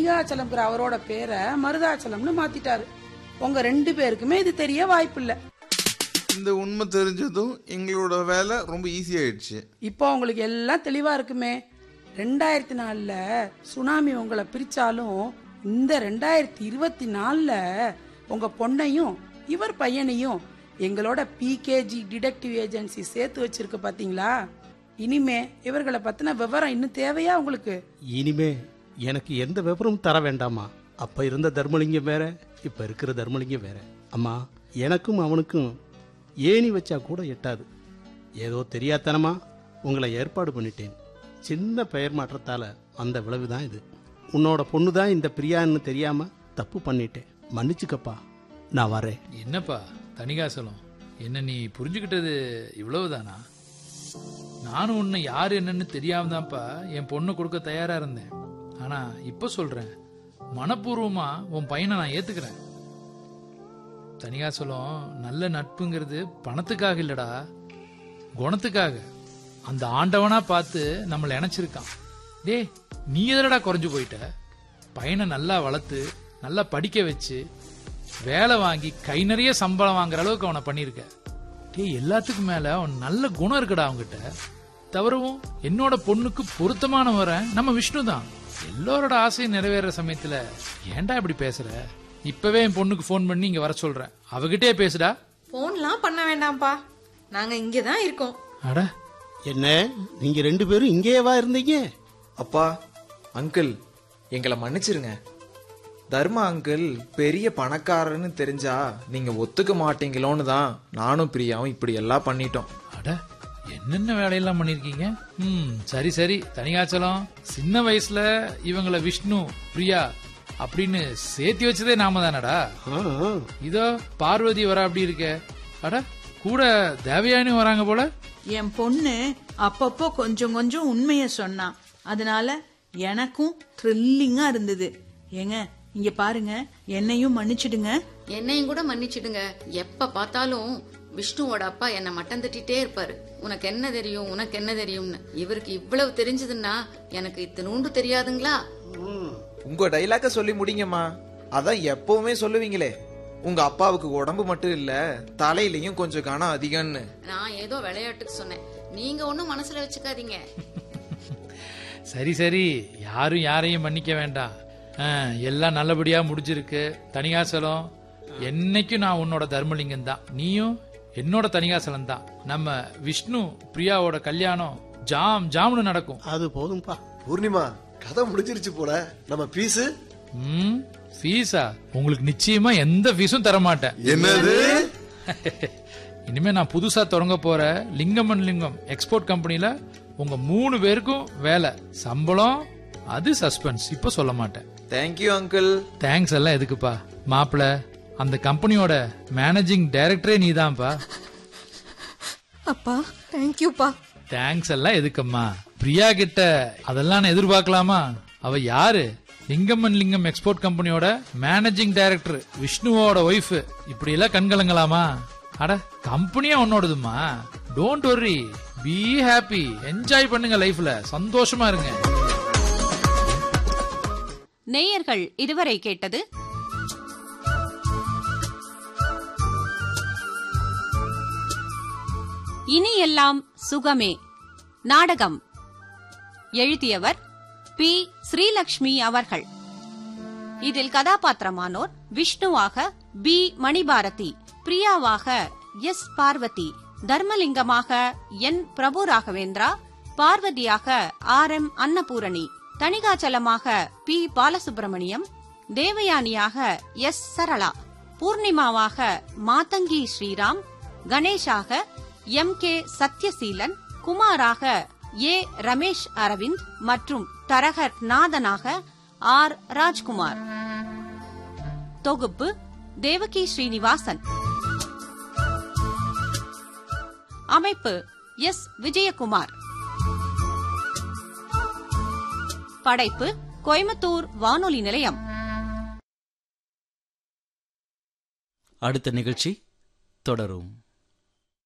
தணிகாச்சலம்ங்கிற அவரோட பேரை மருதாச்சலம்னு மாத்திட்டாரு உங்க ரெண்டு பேருக்குமே இது தெரிய வாய்ப்பில்லை இந்த உண்மை தெரிஞ்சதும் எங்களோட வேலை ரொம்ப ஈஸி ஆயிடுச்சு இப்போ உங்களுக்கு எல்லாம் தெளிவா இருக்குமே ரெண்டாயிரத்தி நாலுல சுனாமி உங்களை பிரிச்சாலும் இந்த ரெண்டாயிரத்தி இருபத்தி நாலுல உங்க பொண்ணையும் இவர் பையனையும் எங்களோட பிகேஜி டிடெக்டிவ் ஏஜென்சி சேர்த்து வச்சிருக்கு பாத்தீங்களா இனிமே இவர்களை பத்தின விவரம் இன்னும் தேவையா உங்களுக்கு இனிமே எனக்கு எந்த விவரமும் தர வேண்டாமா அப்ப இருந்த தர்மலிங்கம் வேற இப்ப இருக்கிற தர்மலிங்கம் வேற அம்மா எனக்கும் அவனுக்கும் ஏணி வச்சா கூட எட்டாது ஏதோ தெரியாத்தனமா உங்களை ஏற்பாடு பண்ணிட்டேன் சின்ன பெயர் மாற்றத்தால அந்த விளைவு தான் இது உன்னோட பொண்ணு தான் இந்த பிரியான்னு தெரியாம தப்பு பண்ணிட்டேன் மன்னிச்சுக்கப்பா நான் வரேன் என்னப்பா தணிகாசலம் என்ன நீ புரிஞ்சுக்கிட்டது இவ்வளவுதானா நானும் உன்னை யாரு என்னன்னு தெரியாம தான்ப்பா என் பொண்ணு கொடுக்க தயாரா இருந்தேன் ஆனா இப்ப சொல்றேன் மனப்பூர்வமா உன் பையனை நான் ஏத்துக்கிறேன் தணிகாசலம் நல்ல நட்புங்கிறது பணத்துக்காக இல்லடா குணத்துக்காக அந்த ஆண்டவனா பார்த்து நம்மளை இணைச்சிருக்கான் டேய் நீ எதடா குறைஞ்சு போயிட்ட பையனை நல்லா வளர்த்து நல்லா படிக்க வச்சு வேலை வாங்கி கை நிறைய சம்பளம் வாங்குற அளவுக்கு அவனை பண்ணிருக்க டேய் எல்லாத்துக்கும் மேல அவன் நல்ல குணம் இருக்குடா அவன்கிட்ட தவிரவும் என்னோட பொண்ணுக்கு பொருத்தமான வரன் நம்ம விஷ்ணு தான் எல்லோரோட ஆசையும் நிறைவேற சமயத்துல ஏன்டா இப்படி பேசுற இப்பவே என் பொண்ணுக்கு ஃபோன் பண்ணி இங்க வர சொல்றேன் அவகிட்டே பேசுடா போன்லாம் பண்ண வேண்டாம்ப்பா நாங்க இங்கே தான் இருக்கோம் அட என்ன நீங்க ரெண்டு பேரும் இங்கேயேவா இருந்தீங்க அப்பா அங்கிள் எங்களை மன்னிச்சிருங்க தர்மா அங்கிள் பெரிய பணக்காரன்னு தெரிஞ்சா நீங்க ஒத்துக்க மாட்டீங்களோன்னு தான் நானும் பிரியாவும் இப்படி எல்லாம் பண்ணிட்டோம் அட என்னென்ன வேலையெல்லாம் பண்ணிருக்கீங்க ம் சரி சரி தனிகாச்சலம் சின்ன வயசுல இவங்கள விஷ்ணு பிரியா அப்படின்னு சேர்த்தி வச்சதே நாம தானடா ஆ, ஆ. இதோ பார்வதி வர அப்படி இருக்க அட கூட தேவயானி வராங்க போல என் பொண்ணு அப்பப்போ கொஞ்சம் கொஞ்சம் உண்மைய சொன்னா அதனால எனக்கும் த்ரில்லிங்கா இருந்தது ஏங்க இங்க பாருங்க என்னையும் மன்னிச்சிடுங்க என்னையும் கூட மன்னிச்சிடுங்க எப்ப பார்த்தாலும் விஷ்ணுவோட அப்பா என்ன மட்டம் தட்டிட்டே இருப்பாரு உனக்கு என்ன தெரியும் உனக்கு என்ன தெரியும்னு இவருக்கு இவ்வளவு தெரிஞ்சதுன்னா எனக்கு இத்தனூண்டு தெரியாதுங்களா உங்க டைலாக்க சொல்லி முடிங்கம்மா அதான் எப்பவுமே சொல்லுவீங்களே உங்க அப்பாவுக்கு உடம்பு மட்டும் இல்ல தலையிலயும் கொஞ்சம் கனம் அதிகம்னு நான் ஏதோ விளையாட்டுக்கு சொன்னேன் நீங்க ஒண்ணும் மனசுல வச்சுக்காதீங்க சரி சரி யாரும் யாரையும் மன்னிக்க வேண்டாம் ஆ, எல்லாம் நல்லபடியா முடிஞ்சிருக்கு தனிகாசலம் என்னைக்கும் நான் உன்னோட தர்மலிங்கம் தான் நீயும் என்னோட தனிகாசலம் தான் நம்ம விஷ்ணு பிரியாவோட கல்யாணம் ஜாம் ஜாம்னு நடக்கும் அது போதும்பா பூர்ணிமா கதை முடிஞ்சிருச்சு போல நம்ம பீஸு ம் ஃபீஸா உங்களுக்கு நிச்சயமா எந்த ஃபீஸும் தர மாட்டேன் என்னது இனிமே நான் புதுசா தொடங்க போற லிங்கம் அண்ட் லிங்கம் எக்ஸ்போர்ட் கம்பெனில உங்க மூணு பேருக்கும் வேலை சம்பளம் அது சஸ்பென்ஸ் இப்ப சொல்ல மாட்டேன் தேங்க்யூ அங்கிள் தேங்க்ஸ் எல்லாம் எதுக்குப்பா மாப்பிள அந்த கம்பெனியோட மேனேஜிங் டைரக்டரே நீதான்ப்பா அப்பா தேங்க்யூப்பா தேங்க்ஸ் எல்லாம் எதுக்கம்மா பிரியா கிட்ட அதெல்லாம் நான் எதிர்பார்க்கலாமா அவ யாரு லிங்கம் அண்ட் லிங்கம் எக்ஸ்போர்ட் கம்பெனியோட மேனேஜிங் டைரக்டர் விஷ்ணுவோட ஒய்ஃப் இப்படி எல்லாம் கண்கலங்கலாமா அட கம்பெனியா உன்னோடதுமா don't worry be happy enjoy பண்ணுங்க லைஃப்ல சந்தோஷமா இருங்க நேயர்கள் இதுவரை கேட்டது இனி எல்லாம் சுகமே நாடகம் எழுதியவர் பி ஸ்ரீலக்ஷ்மி அவர்கள் இதில் கதாபாத்திரமானோர் விஷ்ணுவாக பி மணிபாரதி பிரியாவாக எஸ் பார்வதி தர்மலிங்கமாக என் பிரபு ராகவேந்திரா பார்வதியாக ஆர் எம் அன்னபூரணி தணிகாச்சலமாக பி பாலசுப்ரமணியம் தேவயானியாக எஸ் சரளா பூர்ணிமாவாக மாதங்கி ஸ்ரீராம் கணேஷாக எம் கே சத்யசீலன் குமாராக ஏ ரமேஷ் அரவிந்த் மற்றும் தரகர் நாதனாக ஆர் ராஜ்குமார் தொகுப்பு தேவகி ஸ்ரீனிவாசன் அமைப்பு எஸ் விஜயகுமார் படைப்பு கோயம்புத்தூர் வானொலி நிலையம் அடுத்த நிகழ்ச்சி தொடரும்